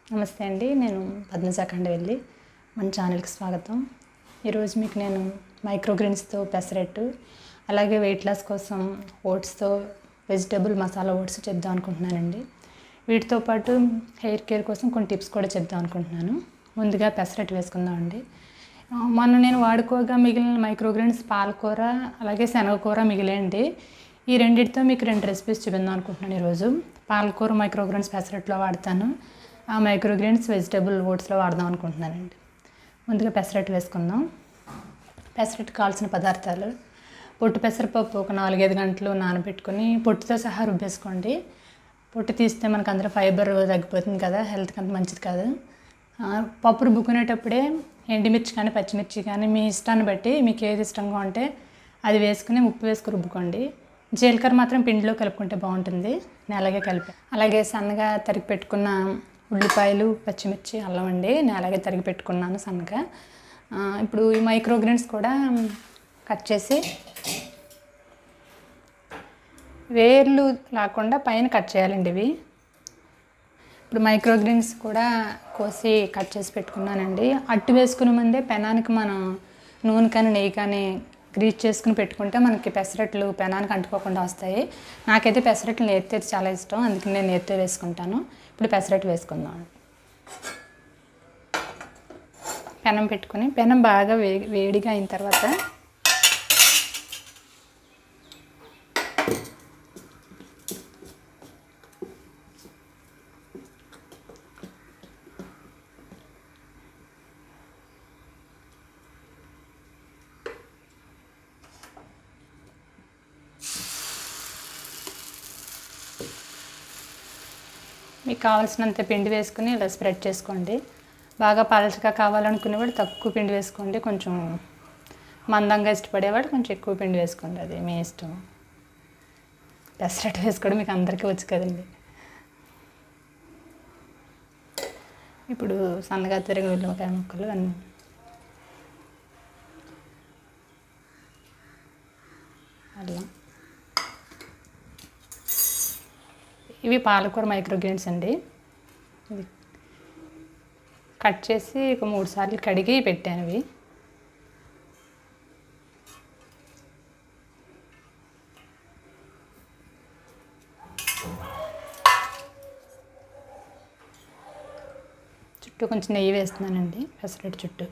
నమస్తే అండి నేను పద్మజ కండవెల్లి మన ఛానల్కి స్వాగతం ఈరోజు మీకు నేను మైక్రోగ్రీన్స్తో పెసరట్టు అలాగే వెయిట్ లాస్ కోసం ఓట్స్తో వెజిటబుల్ మసాలా ఓట్స్ చెప్దాం అనుకుంటున్నానండి వీటితో పాటు హెయిర్ కేర్ కోసం కొన్ని టిప్స్ కూడా చెప్దాం అనుకుంటున్నాను ముందుగా పెసరట్టు వేసుకుందామండి ఆ, మొన్న నేను వాడుకోగా మిగిలిన మైక్రోగ్రీన్స్ పాలకూర అలాగే శనగకూర మిగిలేండి ఈ రెండింటితో మీకు రెండు రెసిపీస్ చూపిందాం అనుకుంటున్నాను ఈరోజు పాలకూర మైక్రోగ్రీన్స్ పెసరట్లో వాడతాను ఆ మైక్రోగ్రీన్స్ వెజిటబుల్ ఓట్స్లో వాడదాం అనుకుంటున్నానండి ముందుగా పెసరట్టు వేసుకుందాం పెసరట్టు కావాల్సిన పదార్థాలు పొట్టు పెసరపప్పు ఒక నాలుగైదు గంటలు నానబెట్టుకొని పొట్టుతో సహా రుబ్బేసుకోండి పొట్టు తీస్తే మనకు అందరూ ఫైబర్ తగ్గిపోతుంది కదా హెల్త్కి అంత మంచిది కాదు ఆ, పప్పు రుబ్బుకునేటప్పుడే ఎండుమిర్చి కానీ పచ్చిమిర్చి కానీ మీ ఇష్టాన్ని బట్టి మీకు ఏది ఇష్టంగా ఉంటే అది వేసుకుని ఉప్పు వేసుకుని రుబ్బుకోండి జీలకర్ర మాత్రం పిండిలో కలుపుకుంటే బాగుంటుంది నేను అలాగే కలిపి అలాగే సన్నగా తరిగి పెట్టుకున్న ఉల్లిపాయలు పచ్చిమిర్చి అల్లం అండి నేను అలాగే తరిగి పెట్టుకున్నాను సన్నగా ఆ, ఇప్పుడు ఈ మైక్రోగ్రీన్స్ కూడా కట్ చేసి వేర్లు లేకుండా పైన కట్ చేయాలండి ఇవి ఇప్పుడు మైక్రోగ్రీన్స్ కూడా కోసి కట్ చేసి పెట్టుకున్నానండి అట్టు వేసుకునే ముందే పెనానికి మనం నూనె కానీ నెయ్యి కానీ గ్రీస్ చేసుకుని పెట్టుకుంటే మనకి పెసరట్లు పెనానికి అంటుకోకుండా వస్తాయి నాకైతే పెసరట్లు నేతితో చాలా ఇష్టం అందుకని నేను నేతితో వేసుకుంటాను ఇప్పుడు పెసరట్టు వేసుకుందాం పెనం పెట్టుకుని పెనం బాగా వే వేడిగా అయిన తర్వాత మీకు కావాల్సినంత పిండి వేసుకుని ఇలా స్ప్రెడ్ చేసుకోండి బాగా పలచగా కావాలనుకునేవాడు తక్కువ పిండి వేసుకోండి కొంచెం మందంగా ఇష్టపడేవాడు కొంచెం ఎక్కువ పిండి వేసుకోండి అది మీ ఇష్టం పెసరట్టు వేసుకోవడం మీకు అందరికీ వచ్చు కదండి ఇప్పుడు సన్నగా తిరిగి ఉల్లిపాయ ముక్కలు అన్నీ అల్లం ఇవి పాలకూర మైక్రోగ్రీన్స్ అండి ఇది కట్ చేసి ఒక మూడు సార్లు కడిగి పెట్టాను ఇవి చుట్టూ కొంచెం నెయ్యి వేస్తున్నానండి పెసరట్టు చుట్టూ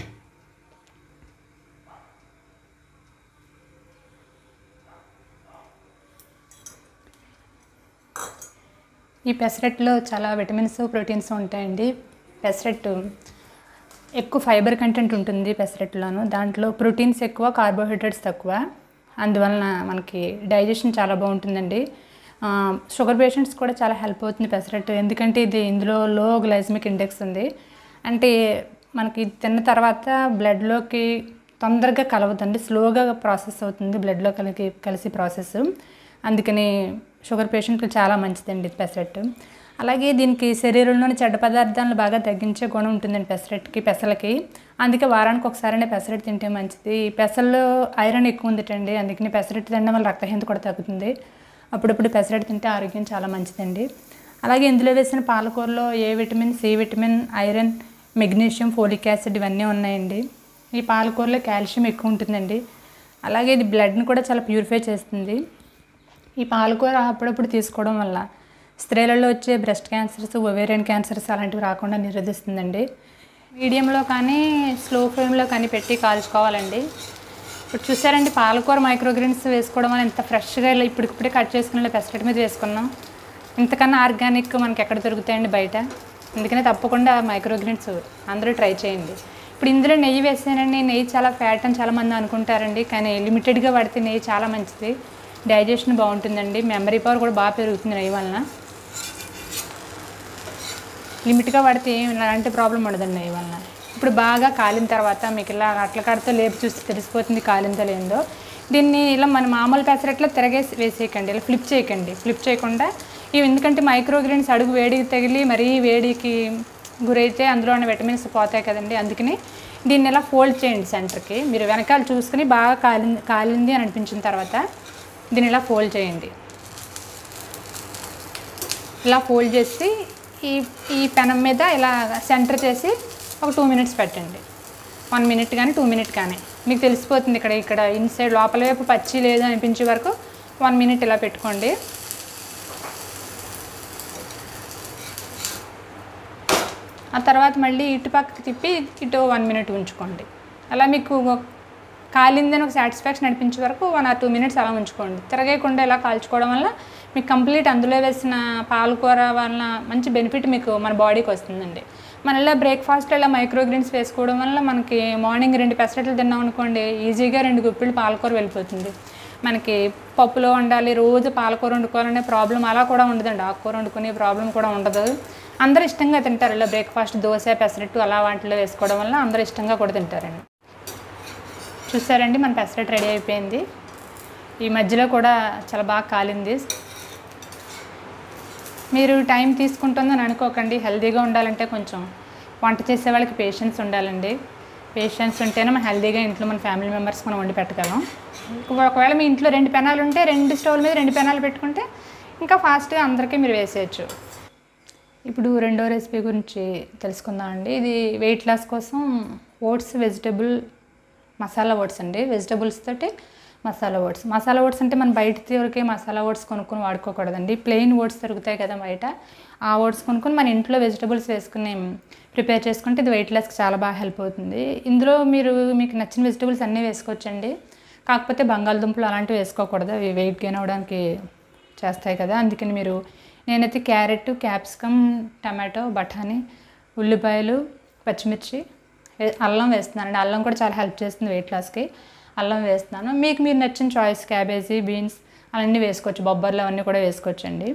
ఈ పెసరట్లో చాలా విటమిన్స్ ప్రోటీన్స్ ఉంటాయండి పెసరట్టు ఎక్కువ ఫైబర్ కంటెంట్ ఉంటుంది పెసరట్టులోను దాంట్లో ప్రోటీన్స్ ఎక్కువ కార్బోహైడ్రేట్స్ తక్కువ అందువలన మనకి డైజెషన్ చాలా బాగుంటుందండి ఆ, షుగర్ పేషెంట్స్ కూడా చాలా హెల్ప్ అవుతుంది పెసరట్టు ఎందుకంటే ఇది ఇందులో లో గ్లైసమిక్ ఇండెక్స్ ఉంది అంటే మనకి తిన్న తర్వాత బ్లడ్లోకి తొందరగా కలవదండి స్లోగా ప్రాసెస్ అవుతుంది బ్లడ్లో కలిగి కలిసి ప్రాసెస్ అందుకని షుగర్ పేషెంట్కి చాలా మంచిదండి ఇది పెసరట్టు అలాగే దీనికి శరీరంలోని చెడ్డ పదార్థాలను బాగా తగ్గించే గుణం ఉంటుందండి పెసరట్టుకి పెసలకి అందుకే వారానికి ఒకసారి పెసరట్టు తింటే మంచిది ఈ పెసల్లో ఐరన్ ఎక్కువ ఉందిటండి అందుకని పెసరట్టు తినడం వల్ల రక్తహీనత కూడా తగ్గుతుంది అప్పుడప్పుడు పెసరట్టు తింటే ఆరోగ్యం చాలా మంచిదండి అలాగే ఇందులో వేసిన పాలకూరలో A vitamin C vitamin iron magnesium folic acid ఇవన్నీ ఉన్నాయండి ఈ పాలకూరలో కాల్షియం ఎక్కువ ఉంటుందండి అలాగే ఇది బ్లడ్ని కూడా చాలా ప్యూరిఫై చేస్తుంది ఈ పాలకూర అప్పుడప్పుడు తీసుకోవడం వల్ల స్త్రీలలో వచ్చే బ్రెస్ట్ క్యాన్సర్స్ ఒవేరియన్ క్యాన్సర్స్ అలాంటివి రాకుండా నిరోధిస్తుందండి మీడియంలో కానీ స్లో ఫ్లేమ్లో కానీ పెట్టి కాల్చుకోవాలండి ఇప్పుడు చూసారండి పాలకూర మైక్రోగ్రీన్స్ వేసుకోవడం వల్ల ఎంత ఫ్రెష్గా ఇలా ఇప్పటికిప్పుడే కట్ చేసుకుని పెసరట్ మీద వేసుకున్నాం ఇంతకన్నా ఆర్గానిక్ మనకి ఎక్కడ దొరుకుతాయండి బయట అందుకనే తప్పకుండా మైక్రోగ్రీన్స్ అందరూ ట్రై చేయండి ఇప్పుడు ఇందులో నెయ్యి వేసానండి నెయ్యి చాలా ఫ్యాట్ అని చాలామంది అనుకుంటారండి కానీ లిమిటెడ్గా వాడితే నెయ్యి చాలా మంచిది డైజెషన్ బాగుంటుందండి మెమరీ పవర్ కూడా బాగా పెరుగుతుంది నెయ్యి వలన లిమిట్గా వాడితే ఏం ఎలాంటి ప్రాబ్లం ఉండదండి నెయ్యి వలన ఇప్పుడు బాగా కాలిన తర్వాత మీకు ఇలా అట్ల కడితే లేపు చూసి తెలిసిపోతుంది కాలిందో లేదో దీన్ని ఇలా మన మామూలు పెసరట్లో తిరగేసి వేసేయకండి ఇలా ఫ్లిప్ చేయకండి ఫ్లిప్ చేయకుండా ఇవి ఎందుకంటే మైక్రోగ్రీన్స్ అడుగు వేడికి తగిలి మరీ వేడికి గురైతే అందులో ఉన్న విటమిన్స్ పోతాయి కదండి అందుకని దీన్ని ఇలా ఫోల్డ్ చేయండి సెంటర్కి మీరు వెనకాల చూసుకుని బాగా కాలింది కాలింది అని అనిపించిన తర్వాత దీన్ని ఇలా ఫోల్డ్ చేయండి ఇలా ఫోల్డ్ చేసి ఈ ఈ పెనం మీద ఇలా సెంటర్ చేసి ఒక టూ మినిట్స్ పెట్టండి వన్ మినిట్ కానీ టూ మినిట్ కానీ మీకు తెలిసిపోతుంది ఇక్కడ ఇక్కడ ఇన్సైడ్ లోపల వైపు పచ్చి లేదు అనిపించే వరకు వన్ మినిట్ ఇలా పెట్టుకోండి ఆ తర్వాత మళ్ళీ ఇటు పక్కకి తిప్పి ఇటు వన్ మినిట్ ఉంచుకోండి అలా మీకు కాలిందని ఒక సాటిస్ఫాక్షన్ అనిపించే వరకు వన్ ఆర్ టూ మినిట్స్ అలా ఉంచుకోండి తిరగేయకుండా ఇలా కాల్చుకోవడం వల్ల మీకు కంప్లీట్ అందులో వేసిన పాలకూర వల్ల మంచి బెనిఫిట్ మీకు మన బాడీకి వస్తుందండి మన ఇలా బ్రేక్ఫాస్ట్ ఇలా మైక్రోగ్రీన్స్ వేసుకోవడం వల్ల మనకి మార్నింగ్ రెండు పెసరట్లు తిన్నాం అనుకోండి ఈజీగా రెండు గుప్పిళ్ళు పాలకూర వెళ్ళిపోతుంది మనకి పప్పులో వండాలి రోజు పాలకూర వండుకోవాలనే ప్రాబ్లం అలా కూడా ఉండదండి ఆకుకూర వండుకునే ప్రాబ్లం కూడా ఉండదు అందరూ ఇష్టంగా తింటారు ఇలా బ్రేక్ఫాస్ట్ దోశ పెసరట్టు అలా వాటిలో వేసుకోవడం వల్ల అందరూ ఇష్టంగా కూడా తింటారండి చూసారండి మన పెసరట్టు రెడీ అయిపోయింది ఈ మధ్యలో కూడా చాలా బాగా కాలింది మీరు టైం తీసుకుంటుందని అనుకోకండి హెల్తీగా ఉండాలంటే కొంచెం వంట చేసే వాళ్ళకి పేషెన్స్ ఉండాలండి పేషెన్స్ ఉంటేనే మనం హెల్తీగా ఇంట్లో మన ఫ్యామిలీ మెంబర్స్ మనం వండి పెట్టగలం ఒకవేళ మీ ఇంట్లో రెండు పెనాలు ఉంటే రెండు స్టవ్ల మీద రెండు పెనాలు పెట్టుకుంటే ఇంకా ఫాస్ట్గా అందరికీ మీరు వేసేయచ్చు ఇప్పుడు రెండో రెసిపీ గురించి తెలుసుకుందాం అండి ఇది వెయిట్ లాస్ కోసం ఓట్స్ వెజిటబుల్ మసాలా ఓట్స్ అండి వెజిటబుల్స్ తోటి మసాలా ఓట్స్ మసాలా ఓట్స్ అంటే మనం బయట దొరికే మసాలా ఓట్స్ కొనుక్కొని వాడుకోకూడదండి ప్లెయిన్ ఓట్స్ దొరుకుతాయి కదా బయట ఆ ఓట్స్ కొనుక్కొని మన ఇంట్లో వెజిటబుల్స్ వేసుకుని ప్రిపేర్ చేసుకుంటే ఇది వెయిట్ లాస్కి చాలా బాగా హెల్ప్ అవుతుంది ఇందులో మీరు మీకు నచ్చిన వెజిటబుల్స్ అన్నీ వేసుకోవచ్చండి కాకపోతే బంగాళదుంపలు అలాంటివి వేసుకోకూడదు అవి వెయిట్ గెయిన్ అవ్వడానికి చేస్తాయి కదా అందుకని మీరు నేనైతే క్యారెట్ క్యాప్సికమ్ టమాటో బఠానీ ఉల్లిపాయలు పచ్చిమిర్చి వే- అల్లం వేస్తున్నానండి అల్లం కూడా చాలా హెల్ప్ చేస్తుంది వెయిట్ లాస్కి అల్లం వేస్తున్నాను మీకు మీరు నచ్చిన చాయిస్ క్యాబేజీ బీన్స్ అవన్నీ వేసుకోవచ్చు బొబ్బర్లు అవన్నీ కూడా వేసుకోవచ్చండి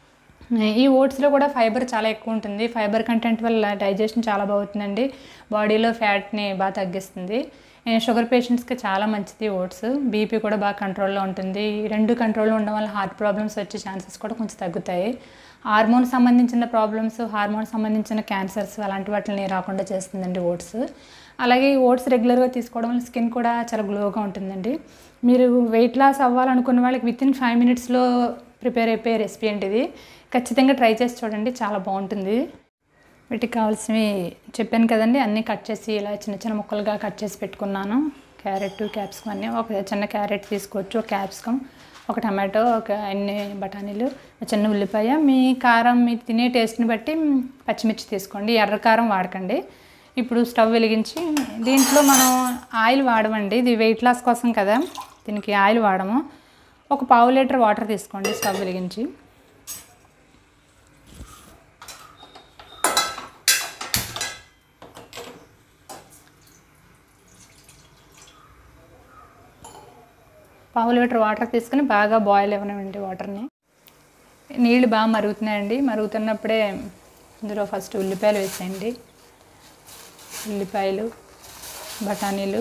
ఈ ఓట్స్లో కూడా ఫైబర్ చాలా ఎక్కువ ఉంటుంది ఫైబర్ కంటెంట్ వల్ల డైజెషన్ చాలా బాగుతుందండి బాడీలో ఫ్యాట్ని బాగా తగ్గిస్తుంది ఏ, షుగర్ పేషెంట్స్కి చాలా మంచిది ఓట్స్ బీపీ కూడా బాగా కంట్రోల్లో ఉంటుంది ఈ రెండు కంట్రోల్లో ఉండడం వల్ల హార్ట్ ప్రాబ్లమ్స్ వచ్చే ఛాన్సెస్ కూడా కొంచెం తగ్గుతాయి హార్మోన్ సంబంధించిన ప్రాబ్లమ్స్ హార్మోన్ సంబంధించిన క్యాన్సర్స్ అలాంటి వాటిని రాకుండా చేస్తుందండి ఓట్స్ అలాగే ఈ ఓట్స్ రెగ్యులర్గా తీసుకోవడం వల్ల స్కిన్ కూడా చాలా గ్లోగా ఉంటుందండి మీరు వెయిట్ లాస్ అవ్వాలనుకున్న వాళ్ళకి విత్ ఇన్ ఫైవ్ మినిట్స్లో ప్రిపేర్ అయిపోయే రెసిపీ అండి ఇది ఖచ్చితంగా ట్రై చేసి చూడండి చాలా బాగుంటుంది వీటికి కావాల్సినవి చెప్పాను కదండి అన్నీ కట్ చేసి ఇలా చిన్న చిన్న ముక్కలుగా కట్ చేసి పెట్టుకున్నాను క్యారెట్ క్యాప్సికమ్ అన్నీ ఒక చిన్న క్యారెట్ తీసుకోవచ్చు ఒక క్యాప్సికమ్ ఒక టమాటో ఒక అన్ని బఠానీలు ఒక చిన్న ఉల్లిపాయ మీ కారం మీ తినే టేస్ట్ని బట్టి మ్, పచ్చిమిర్చి తీసుకోండి ఎర్ర కారం వాడకండి ఇప్పుడు స్టవ్ వెలిగించి దీంట్లో మనం ఆయిల్ వాడమండి ఇది వెయిట్ లాస్ కోసం కదా దీనికి ఆయిల్ వాడము ఒక పావు లీటర్ వాటర్ తీసుకోండి స్టవ్ వెలిగించి పావు లీటర్ వాటర్ తీసుకుని బాగా బాయిల్ ఇవ్వనివ్వండి వాటర్ని నీళ్ళు బాగా మరుగుతున్నాయండి మరుగుతున్నప్పుడే ఇందులో ఫస్ట్ ఉల్లిపాయలు వేసేయండి ఉల్లిపాయలు బఠానీలు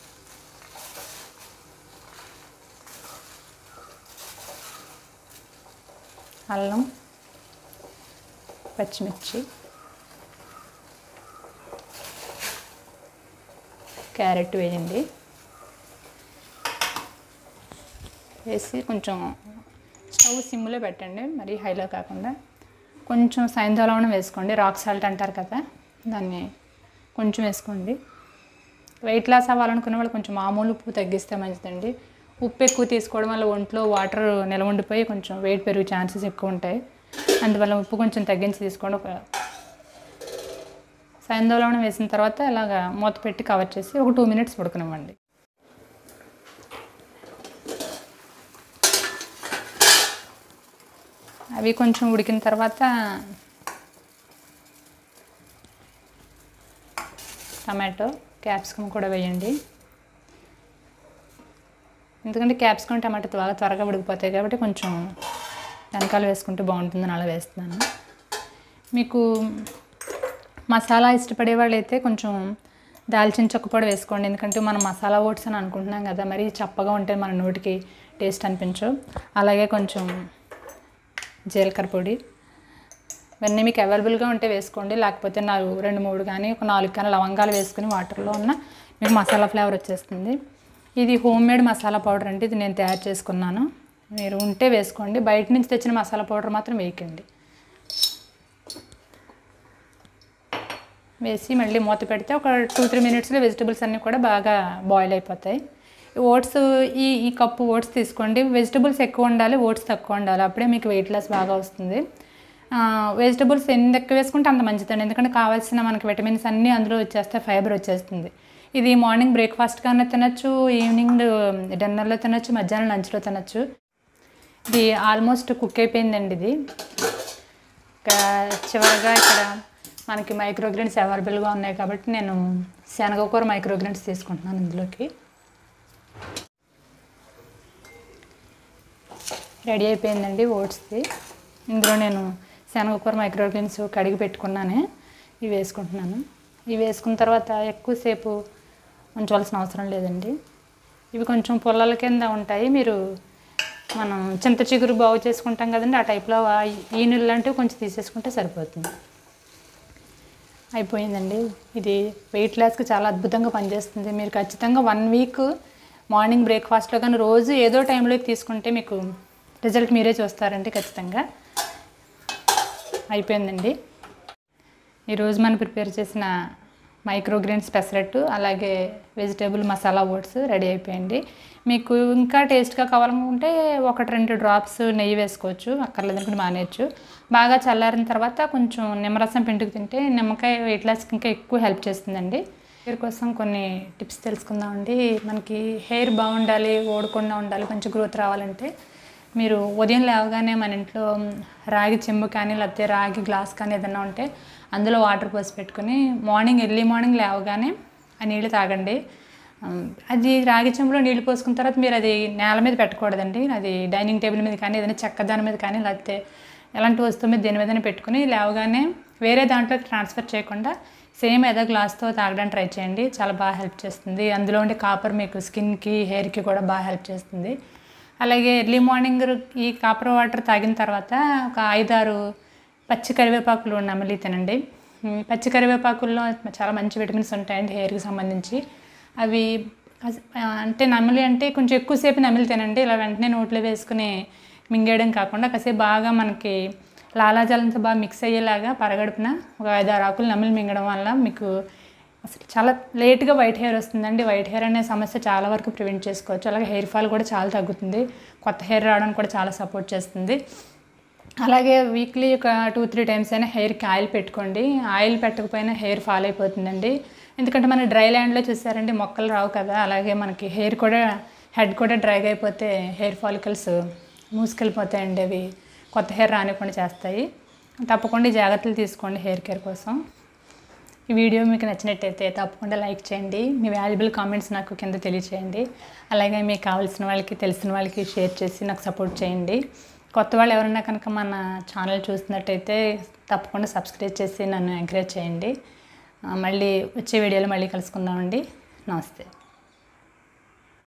అల్లం పచ్చిమిర్చి క్యారెట్ వేయండి వేసి కొంచెం స్టవ్ సిమ్లో పెట్టండి మరీ హైలో కాకుండా కొంచెం సాయంత్రం వేసుకోండి రాక్ సాల్ట్ అంటారు కదా దాన్ని కొంచెం వేసుకోండి వెయిట్ లాస్ అవ్వాలనుకున్న వాళ్ళు కొంచెం మామూలు ఉప్పు తగ్గిస్తే మంచిదండి ఉప్పు ఎక్కువ తీసుకోవడం వల్ల ఒంట్లో వాటర్ నిలవ ఉండిపోయి కొంచెం వెయిట్ పెరిగే ఛాన్సెస్ ఎక్కువ ఉంటాయి అందువల్ల ఉప్పు కొంచెం తగ్గించి తీసుకోండి ఒక సాయంత్రం వేసిన తర్వాత ఇలాగ మూత పెట్టి కవర్ చేసి ఒక టూ మినిట్స్ ఉడకనివ్వండి అవి కొంచెం ఉడికిన తర్వాత టమాటో క్యాప్సికమ్ కూడా వేయండి ఎందుకంటే క్యాప్సికమ్ టమాటో బాగా త్వరగా ఉడికిపోతాయి కాబట్టి కొంచెం వెనకాల వేసుకుంటే బాగుంటుందని అలా వేస్తున్నాను మీకు మసాలా ఇష్టపడే వాళ్ళు అయితే కొంచెం దాల్చిన చెక్క పొడి వేసుకోండి ఎందుకంటే మనం మసాలా ఓట్స్ అని అనుకుంటున్నాం కదా మరి చప్పగా ఉంటే మన నోటికి టేస్ట్ అనిపించవు అలాగే కొంచెం జీలకర్ర పొడి ఇవన్నీ మీకు అవైలబుల్గా ఉంటే వేసుకోండి లేకపోతే నాలుగు రెండు మూడు కానీ ఒక నాలుగు కానీ లవంగాలు వేసుకుని వాటర్లో ఉన్న మీకు మసాలా ఫ్లేవర్ వచ్చేస్తుంది ఇది హోమ్ మేడ్ మసాలా పౌడర్ అండి ఇది నేను తయారు చేసుకున్నాను మీరు ఉంటే వేసుకోండి బయట నుంచి తెచ్చిన మసాలా పౌడర్ మాత్రం వేయకండి వేసి మళ్ళీ మూత పెడితే ఒక టూ త్రీ మినిట్స్లో వెజిటబుల్స్ అన్నీ కూడా బాగా బాయిల్ అయిపోతాయి ఓట్స్ ఈ ఈ కప్పు ఓట్స్ తీసుకోండి వెజిటబుల్స్ ఎక్కువ ఉండాలి ఓట్స్ తక్కువ ఉండాలి అప్పుడే మీకు వెయిట్ లాస్ బాగా వస్తుంది వెజిటబుల్స్ ఎన్ని ఎక్కువ వేసుకుంటే అంత మంచిదండి ఎందుకంటే కావాల్సిన మనకి విటమిన్స్ అన్నీ అందులో వచ్చేస్తే ఫైబర్ వచ్చేస్తుంది ఇది మార్నింగ్ బ్రేక్ఫాస్ట్గానే తినచ్చు ఈవినింగ్ డిన్నర్లో తినచ్చు మధ్యాహ్నం లంచ్లో తినచ్చు ఇది ఆల్మోస్ట్ కుక్ అయిపోయిందండి ఇది ఇంకా చివరిగా ఇక్కడ మనకి మైక్రోగ్రెయిన్స్ అవైలబుల్గా ఉన్నాయి కాబట్టి నేను శనగకూర మైక్రోగ్రెయిన్స్ తీసుకుంటున్నాను ఇందులోకి రెడీ అయిపోయిందండి ఓట్స్ది ఇందులో నేను శనగకూర మైక్రోగ్రెయిన్స్ కడిగి పెట్టుకున్నానే ఇవి వేసుకుంటున్నాను ఇవి వేసుకున్న తర్వాత ఎక్కువసేపు ఉంచవలసిన అవసరం లేదండి ఇవి కొంచెం పుల్లల కింద ఉంటాయి మీరు మనం చింత చిగురు బాగు చేసుకుంటాం కదండి ఆ టైప్లో ఈ నీళ్ళు లాంటివి కొంచెం తీసేసుకుంటే సరిపోతుంది అయిపోయిందండి ఇది వెయిట్ లాస్కి చాలా అద్భుతంగా పనిచేస్తుంది మీరు ఖచ్చితంగా వన్ వీక్ మార్నింగ్ బ్రేక్ఫాస్ట్లో కానీ రోజు ఏదో టైంలోకి తీసుకుంటే మీకు రిజల్ట్ మీరే చూస్తారండి ఖచ్చితంగా అయిపోయిందండి ఈరోజు మనం ప్రిపేర్ చేసిన మైక్రోగ్రెయిన్స్ పెసరట్టు అలాగే వెజిటేబుల్ మసాలా ఓట్స్ రెడీ అయిపోయింది మీకు ఇంకా టేస్ట్గా కావాలనుకుంటే ఒకటి రెండు డ్రాప్స్ నెయ్యి వేసుకోవచ్చు అక్కర్లేదనుకుంటే మానేయచ్చు బాగా చల్లారిన తర్వాత కొంచెం నిమ్మరసం పిండుకు తింటే నిమ్మకాయ వెయిట్ లాస్కి ఇంకా ఎక్కువ హెల్ప్ చేస్తుందండి హెయిర్ కోసం కొన్ని టిప్స్ తెలుసుకుందామండి మనకి హెయిర్ బాగుండాలి ఓడకుండా ఉండాలి కొంచెం గ్రోత్ రావాలంటే మీరు ఉదయం లేవగానే మన ఇంట్లో రాగి చెంబు కానీ లేకపోతే రాగి గ్లాస్ కానీ ఏదైనా ఉంటే అందులో వాటర్ పోసి పెట్టుకుని మార్నింగ్ ఎర్లీ మార్నింగ్ లేవగానే ఆ నీళ్ళు తాగండి ఉమ్, అది రాగి చెంబులో నీళ్ళు పోసుకున్న తర్వాత మీరు అది నేల మీద పెట్టకూడదండి అది డైనింగ్ టేబుల్ మీద కానీ ఏదైనా చెక్క దాని మీద కానీ లేకపోతే ఎలాంటి వస్తువు మీద దేని మీదనే పెట్టుకుని లేవగానే వేరే దాంట్లోకి ట్రాన్స్ఫర్ చేయకుండా సేమ్ ఏదో గ్లాస్తో తాగడానికి ట్రై చేయండి చాలా బాగా హెల్ప్ చేస్తుంది అందులో ఉండే కాపర్ మీకు స్కిన్కి హెయిర్కి కూడా బాగా హెల్ప్ చేస్తుంది అలాగే ఎర్లీ మార్నింగ్ ఈ కాపర్ వాటర్ తాగిన తర్వాత ఒక ఐదారు పచ్చి కరివేపాకులు నమిలి తినండి ఉమ్, పచ్చి కరివేపాకుల్లో చాలా మంచి విటమిన్స్ ఉంటాయండి హెయిర్కి సంబంధించి అవి అస్- ఆ, అంటే నమిలి అంటే కొంచెం ఎక్కువసేపు నమిలి తినండి ఇలా వెంటనే నోట్లో వేసుకుని మింగేయడం కాకుండా కాసేపు బాగా మనకి లాలాజలంతో బాగా మిక్స్ అయ్యేలాగా పరగడుపున ఒక ఐదారు ఆకులు నమిలి మింగడం వల్ల మీకు అసలు చాలా లేట్గా వైట్ హెయిర్ వస్తుందండి వైట్ హెయిర్ అనే సమస్య చాలా వరకు ప్రివెంట్ చేసుకోవచ్చు అలాగే హెయిర్ ఫాల్ కూడా చాలా తగ్గుతుంది కొత్త హెయిర్ రావడానికి కూడా చాలా సపోర్ట్ చేస్తుంది అలాగే వీక్లీ ఒక టూ త్రీ టైమ్స్ అయినా హెయిర్కి ఆయిల్ పెట్టుకోండి ఆయిల్ పెట్టకపోయినా హెయిర్ ఫాల్ అయిపోతుందండి ఎందుకంటే మన డ్రై ల్యాండ్లో చూసారండి మొక్కలు రావు కదా అలాగే మనకి హెయిర్ కూడా హెడ్ కూడా డ్రైగా అయిపోతే హెయిర్ ఫాలికల్స్ మూసుకెళ్ళిపోతాయండి అవి కొత్త హెయిర్ రానివ్వకుండా చేస్తాయి తప్పకుండా ఈ జాగ్రత్తలు తీసుకోండి హెయిర్ కేర్ కోసం ఈ వీడియో మీకు నచ్చినట్టయితే తప్పకుండా లైక్ చేయండి మీ వాల్యుబుల్ కామెంట్స్ నాకు కింద తెలియచేయండి అలాగే మీకు కావాల్సిన వాళ్ళకి తెలిసిన వాళ్ళకి షేర్ చేసి నాకు సపోర్ట్ చేయండి కొత్త వాళ్ళు ఎవరైనా కనుక మన ఛానల్ చూస్తున్నట్టయితే తప్పకుండా సబ్స్క్రైబ్ చేసి నన్ను ఎంకరేజ్ చేయండి ఆ, మళ్ళీ వచ్చే వీడియోలో మళ్ళీ కలుసుకుందామండి నమస్తే